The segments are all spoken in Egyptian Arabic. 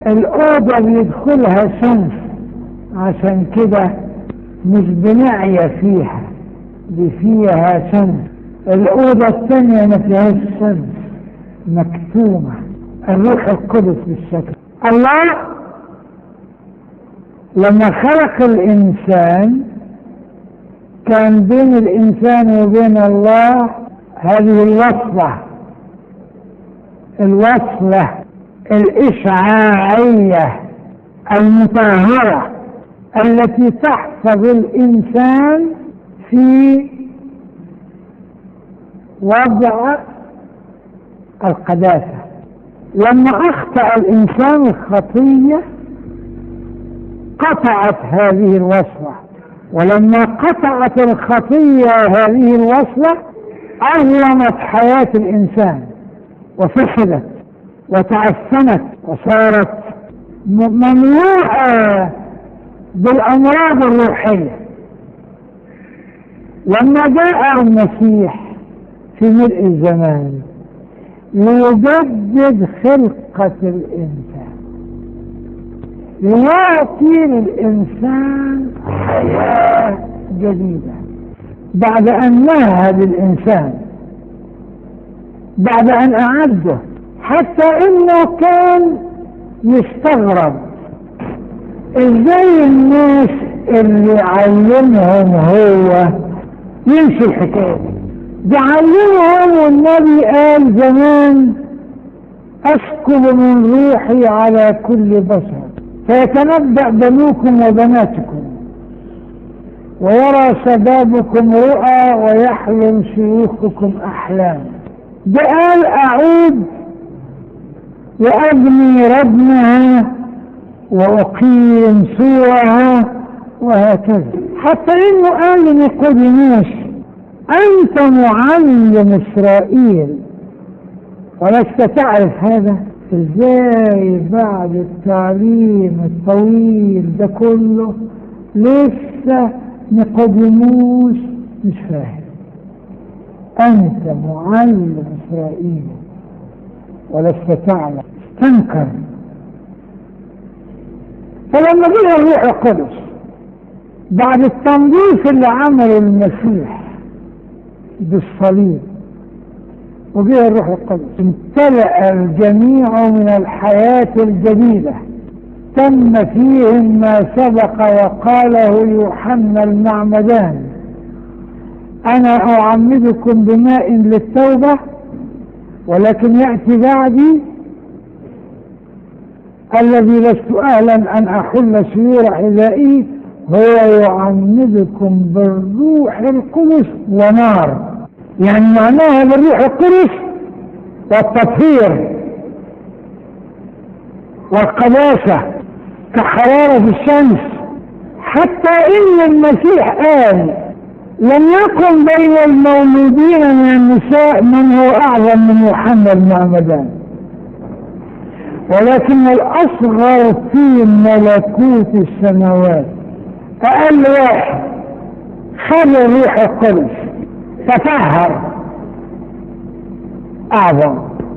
الأوضة بيدخلها شمس عشان كده مش بنعيا فيها دي فيها شمس الأوضة الثانية ما فيهاش شمس مكتومة الروح القدس بالشكل الله لما خلق الإنسان كان بين الإنسان وبين الله هذه الوصلة الوصلة الإشعاعية المطهرة التي تحفظ الإنسان في وضع القداسة لما أخطأ الإنسان الخطية قطعت هذه الوصلة ولما قطعت الخطية هذه الوصلة أظلمت حياة الإنسان وفسدت وتعفنت وصارت ممنوعة بالأمراض الروحية لما جاء المسيح في ملء الزمان ليجدد خلقة الإنسان ليعطي للإنسان حياة جديدة بعد أن مهد الإنسان بعد أن أعده حتى إنه كان يستغرب إزاي الناس اللي علمهم هو ينسوا الحكاية دي علمهم والنبي قال زمان أسكب من روحي على كل بشر فيتنبأ بنوكم وبناتكم ويرى شبابكم رؤى ويحلم شيوخكم أحلام ده قال أعود وأبني ردمها وأقيم صورها وهكذا حتى إنه قال لنيقوديموس أنت معلم إسرائيل ولست تعرف هذا ازاي بعد التعليم الطويل ده كله لسه نيقوديموس مش فاهم انت معلم اسرائيل ولست تعلم استنكر فلما جه الروح القدس بعد التنظيف اللي عمله المسيح بالصليب وجه الروح القدس امتلأ الجميع من الحياة الجديدة تم فيهم ما سبق وقاله يوحنا المعمدان أنا أعمدكم بماء للتوبة ولكن يأتي بعدي الذي لست أهلا أن أحل سيور حذائي هو يعمدكم بالروح القدس ونار يعني معناها بالروح القدس والتطهير والقداسة كحرارة الشمس حتى إن المسيح قال لم يكن بين المولودين من النساء من هو أعظم من يوحنا المعمدان ولكن الأصغر في ملكوت السماوات أقل واحد خد الروح القدس تطهر أعظم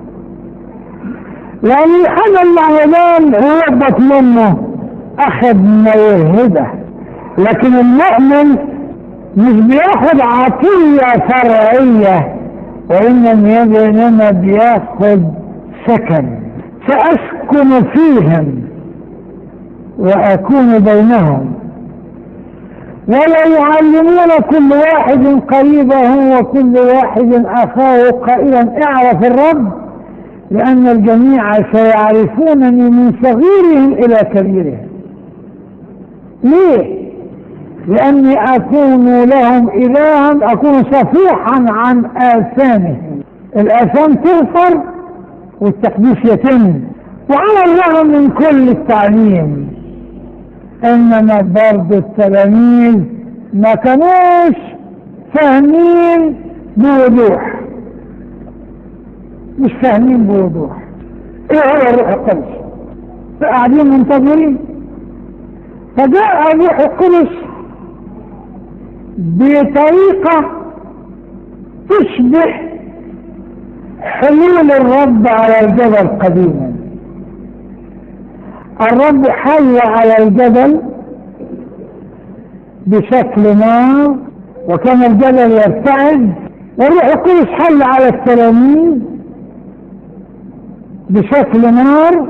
لأن هذا المعمدان هربت منه أخذ ما يرهبه لكن المؤمن مش بياخد عطية فرعية وإنما بياخد سكن سأسكن فيهم وأكون بينهم ولا يعلمون كل واحد قريبه وكل واحد أخاه قائلا اعرف الرب لأن الجميع سيعرفونني من صغيرهم إلى كبيرهم ليه؟ لأني أكون لهم إلها أكون صفيحا عن آثامهم الآثام تغفر والتقديس يتم وعلى الرغم من كل التعليم انما برضه التلاميذ ما كانوش فاهمين بوضوح مش فاهمين بوضوح ايه هو الروح القدس قاعدين منتظرين فجاء الروح القدس بطريقة تشبه حلول الرب على الجبل قديما الرب حل على الجبل بشكل نار وكان الجبل يرتعد والروح القدس حل على التلاميذ بشكل نار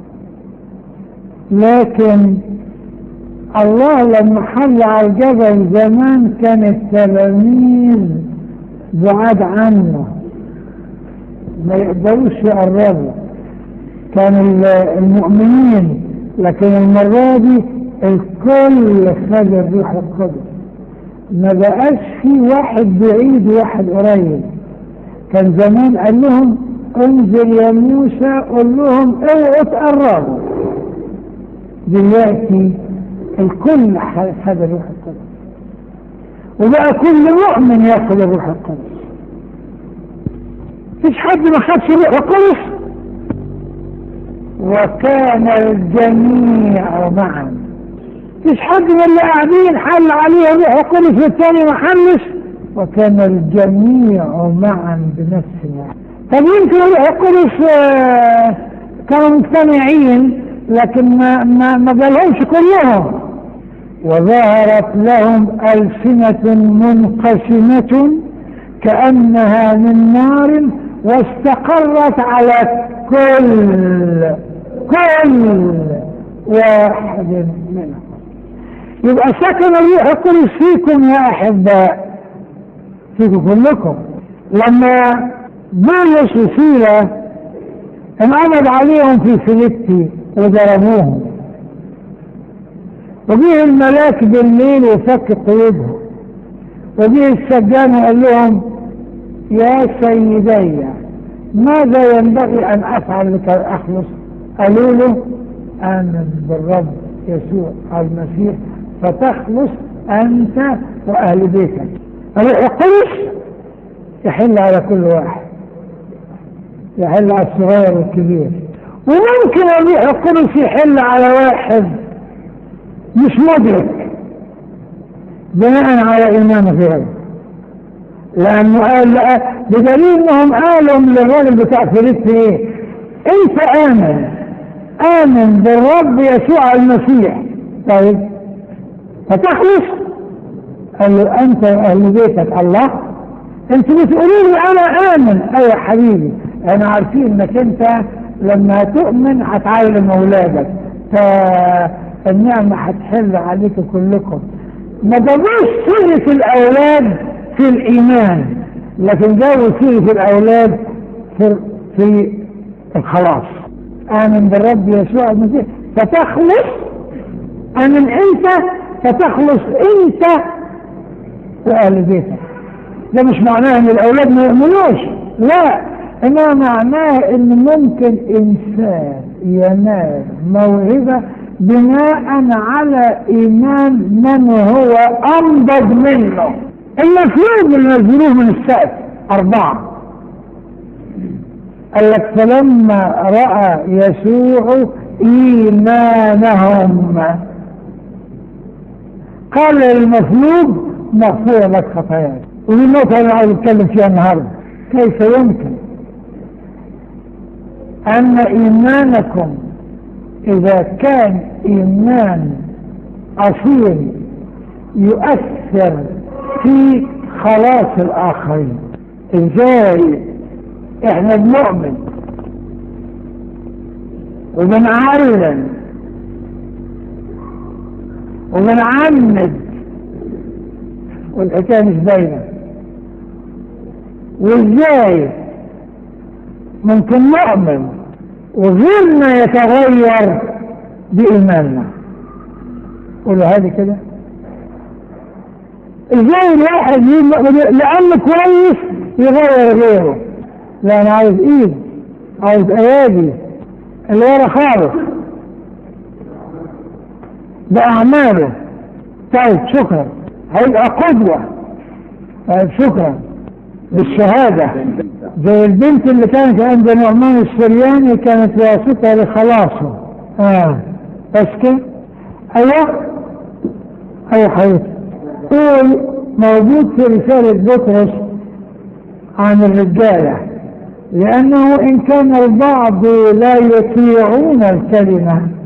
لكن الله لما حل على الجبل زمان كان التلاميذ بعاد عنه ما يقدروش يقربوا كان المؤمنين لكن المرة دي الكل خد الروح القدس ما بقاش في واحد بعيد وواحد قريب كان زمان قال لهم انزل يا موسى قول لهم اوعوا تقربوا دلوقتي الكل خد الروح القدس وبقى كل مؤمن ياخذ الروح القدس مفيش حد ما خدش الروح القدس وكان الجميع معا مفيش حد من اللي قاعدين حل عليه الروح القدس والتاني ما حلش وكان الجميع معا بنفس واحد طب يمكن الروح القدس آه، كانوا مجتمعين لكن ما ما ما جالهمش كلهم وظهرت لهم ألسنة منقسمة كأنها من نار واستقرت على كل كل واحد منهم يبقى سكن الروح القدس فيكم يا أحباء فيكم كلكم لما بولس وسيلة انقبض عليهم في فيليبي وضربوهم وجه الملاك بالليل وفك قيودهم وجه السجان وقال لهم يا سيدي ماذا ينبغي ان افعل لكي اخلص قالوا له امن بالرب يسوع المسيح فتخلص انت واهل بيتك الروح القدس يحل على كل واحد يحل على الصغير والكبير وممكن الروح القدس يحل على واحد مش مدرك بناء على ايمانه في هذا لانه قال لا بدليل انهم قالوا للراجل بتاع فيليب ايه انت امن امن بالرب يسوع المسيح طيب فتخلص قال له انت اهل بيتك الله انتوا بتقولوا لي انا امن ايوه حبيبي انا عارفين انك انت لما تؤمن هتعلم اولادك فالنعمه هتحل عليكم كلكم ما جابوش سيره الاولاد في الايمان لكن جابوا سيره الاولاد في في الخلاص امن بالرب يسوع المسيح فتخلص امن انت فتخلص انت واهل بيتك ده مش معناه ان الاولاد ما يؤمنوش لا انما معناه ان ممكن انسان ينال موهبه بناء على ايمان من هو انضج منه المفروض اللي نزلوه من السقف اربعه قال لك فلما راى يسوع ايمانهم قال المطلوب مغفور لك خطاياك ودي النقطه اللي عايز اتكلم فيها النهارده كيف يمكن أن إيمانكم إذا كان إيمان أصيل يؤثر في خلاص الآخرين إزاي إحنا بنؤمن وبنعلم وبنعمد والحكاية مش باينة وإزاي ممكن نؤمن وغيرنا يتغير بإيماننا قولوا هذه كده ازاي الواحد لأنه كويس يغير غيره لا انا عايز ايد عايز ايادي اللي ورا خالص بأعماله طيب شكرا هيبقى قدوة طيب شكرا بالشهادة زي البنت اللي كانت عند نعمان السرياني كانت واسطة لخلاصه اه بس كده ايوه ايوه حبيبتي قول موجود في رسالة بطرس عن الرجالة لأنه إن كان البعض لا يطيعون الكلمة